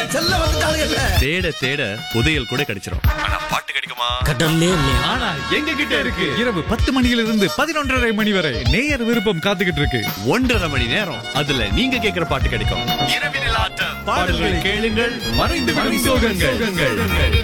செல்ல வந்துட்டானுங்கல்ல தேட தேட புதையல் கூட கிடைச்சிரும் ஆனா பாட்டு கிடைக்குமா கடல்லே இல்லையா ஆனா எங்க கிட்ட இருக்கு இரவு பத்து மணியிலிருந்து பதினொன்றரை மணி வரை நேயர் விருப்பம் காத்துக்கிட்டு இருக்கு ஒன்றரை மணி நேரம் அதுல நீங்க கேக்குற பாட்டு கிடைக்கும் இரவினில் ஆட்டம் பாடல்களை கேளுங்கள் மறைந்து விடும் சோகங்கள்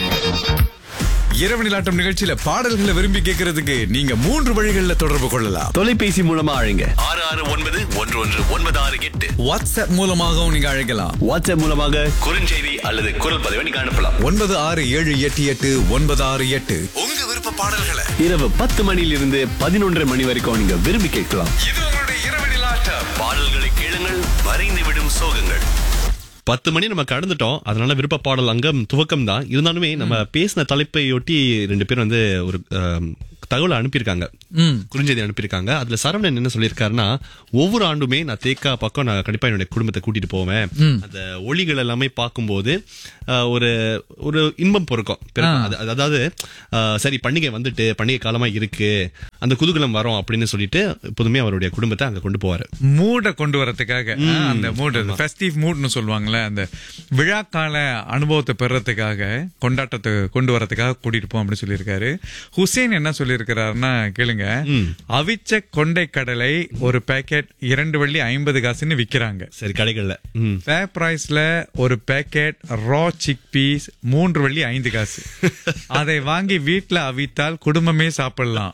இரவு நிலாட்டம் நிகழ்ச்சியில பாடல்களை விரும்பி கேட்கறதுக்கு நீங்க மூன்று வழிகளில் தொடர்பு கொள்ளலாம் தொலைபேசி மூலமா அழைங்க ஆறு ஆறு ஒன்பது ஒன்று ஒன்று ஒன்பது ஆறு எட்டு வாட்ஸ்அப் மூலமாகவும் நீங்க அழைக்கலாம் வாட்ஸ்அப் மூலமாக குறுஞ்செய்தி அல்லது குரல் பதிவை நீங்க அனுப்பலாம் ஒன்பது ஆறு ஏழு எட்டு எட்டு ஒன்பது ஆறு எட்டு உங்க விருப்ப பாடல்களை இரவு பத்து மணியிலிருந்து பதினொன்றரை மணி வரைக்கும் நீங்க விரும்பி கேட்கலாம் இது உங்களுடைய இரவு நிலாட்டம் பாடல்களை கேளுங்கள் மறைந்து விடும் சோகங்கள் பத்து மணி நம்ம கடந்துட்டோம் அதனால விருப்ப பாடல் அங்கம் துவக்கம் தான் இருந்தாலுமே நம்ம பேசின தலைப்பையொட்டி ரெண்டு பேரும் வந்து ஒரு ஆம், தகவலை அனுப்பியிருக்காங்க குறுஞ்செய்தி அனுப்பியிருக்காங்க அதுல சரவணன் என்ன சொல்லியிருக்காருன்னா ஒவ்வொரு ஆண்டுமே நான் தேக்கா பக்கம் நான் கண்டிப்பா என்னுடைய குடும்பத்தை கூட்டிட்டு போவேன் அந்த ஒளிகள் எல்லாமே பார்க்கும்போது ஆ, ஒரு ஒரு இன்பம் பொறுக்கும் பிறகு அது- அது- அதாவது ஆ, சரி பண்டிகை வந்துட்டு பண்டிகை காலமா இருக்கு அந்த குதூகலம் வரும் அப்படின்னு சொல்லிட்டு எப்போதுமே அவருடைய குடும்பத்தை அங்க கொண்டு போவாரு மூட கொண்டு வரதுக்காக ஆ, அந்த மூட் ஃபெஸ்டிவ் மூட்னு சொல்லுவாங்கல்ல அந்த விழாக்கால அனுபவத்தை பெறறதுக்காக கொண்டாட்டத்தை கொண்டு வரதுக்காக கூட்டிட்டு போம் அப்படின்னு சொல்லியிருக்காரு ஹுசேன் என்ன சொல்லியிருக்கிறாருன்னா கேளுங்க அவிச்ச கொண்டை கடலை ஒரு பேக்கெட் இரண்டு வெள்ளி ஐம்பது காசுன்னு விக்கிறாங்க சரி கடைகள்ல ம் ஃபேர் பிரைஸ்ல ஒரு பேக்கெட் ரா சிக் பீஸ் மூன்று வெள்ளி ஐந்து காசு அதை வாங்கி வீட்ல அவித்தால் குடும்பமே சாப்பிடலாம்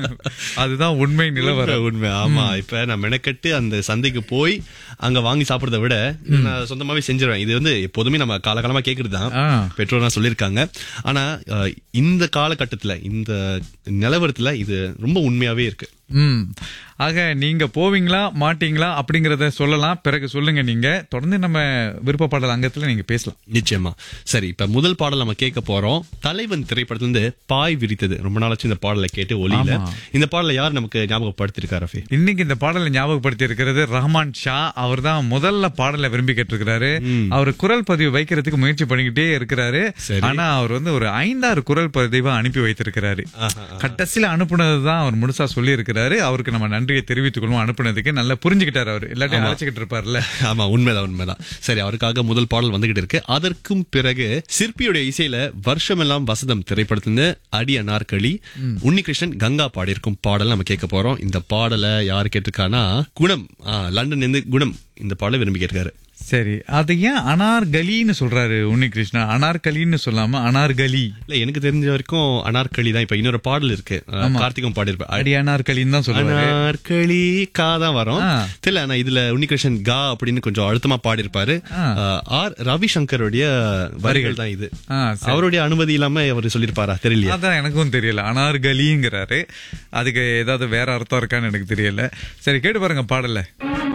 அதுதான் உண்மை நிலவரம் உண்மை, உண்மை ஆமா இப்ப நான் மெனக்கெட்டு அந்த சந்தைக்கு போய் அங்க வாங்கி சாப்பிடுறத விட நான் சொந்தமாவே செஞ்சிருவேன் இது வந்து எப்போதுமே நம்ம காலகாலமா கேக்குறது தான் ஆ. பெற்றோர்லாம் சொல்லியிருக்காங்க ஆனா அஹ், இந்த காலகட்டத்துல இந்த நிலவரத்துல இது ரொம்ப உண்மையாவே இருக்கு ம் ஆக நீங்க போவீங்களா மாட்டீங்களா அப்படிங்கறத சொல்லலாம் பிறகு சொல்லுங்க நீங்க தொடர்ந்து நம்ம விருப்ப பாடல் அங்கத்துல நீங்க பேசலாம் நிச்சயமா சரி இப்ப முதல் பாடல் நம்ம கேட்க போறோம் தலைவன் திரைப்படத்துல இருந்து பாய் விரித்தது ரொம்ப நாளாச்சு இந்த பாடலை கேட்டு ஒலியில ஆமா. இந்த பாடலை யார் நமக்கு ஞாபகப்படுத்திருக்காரு ரஃபி இன்னைக்கு இந்த பாடலை ஞாபகப்படுத்தி இருக்கிறது ரஹ்மான் ஷா அவர் தான் முதல்ல பாடலை விரும்பி கேட்டிருக்கிறாரு அவர் குரல் பதிவு வைக்கிறதுக்கு முயற்சி பண்ணிக்கிட்டே இருக்கிறாரு சரி. ஆனா அவர் வந்து ஒரு ஐந்தாறு குரல் பதிவை அனுப்பி வைத்திருக்கிறாரு கடைசியில அனுப்புனதுதான் அவர் முழுசா சொல்லி இருக்கிறாரு அவருக்கு நம்ம நன்றியை தெரிவித்துக் கொள்வோம் அனுப்புனதுக்கு நல்லா புரிஞ்சுக்கிட்டாரு அவர் எல்லாத்தையும் அழைச்சிக்கிட்டு இருப்பார்ல ஆமா உண்மைதான் உண்மைதான் சரி அவருக்காக முதல் பாடல் வந்துகிட்டு இருக்கு அதற்கும் பிறகு சிற்பியுடைய இசையில வருஷமெல்லாம் வசதம் திரைப்படத்திலிருந்து அடி அனார்களி உன்னிகிருஷ்ணன் கங்கா பாடியிருக்கும் பாடல் நம்ம கேட்க போறோம் இந்த பாடலை யார் கேட்டிருக்கானா குணம் ஆ, லண்டன் இருந்து குணம் இந்த பாடலை விரும்பி கேட்டிருக்காரு சரி அது ஏன் அனார்கலின்னு சொல்றாரு உன்னிகிருஷ்ணா அனார்கலின்னு சொல்லாம அனார்கலி இல்ல எனக்கு தெரிஞ்ச வரைக்கும் அனார்களி தான் இப்ப இன்னொரு பாடல் இருக்கு ஆ, கார்த்திகம் பாடியிருப்பாரு அடி அனார்கலின்னு தான் சொல்றாரு அனார்களி கா தான் வரும் ஆ. தெரியல ஆனா இதுல உன்னிகிருஷ்ணன் கா அப்படின்னு கொஞ்சம் அழுத்தமா பாடியிருப்பாரு ஆ. ஆ, ஆர் ரவிசங்கருடைய வரிகள் தான் இது ஆ, சரி. அவருடைய அனுமதி இல்லாம அவர் சொல்லியிருப்பாரா தெரியலையா அதான் எனக்கும் தெரியல அனார்கலிங்கிறாரு அதுக்கு ஏதாவது வேற அர்த்தம் இருக்கான்னு எனக்கு தெரியல சரி கேட்டு பாருங்க பாடல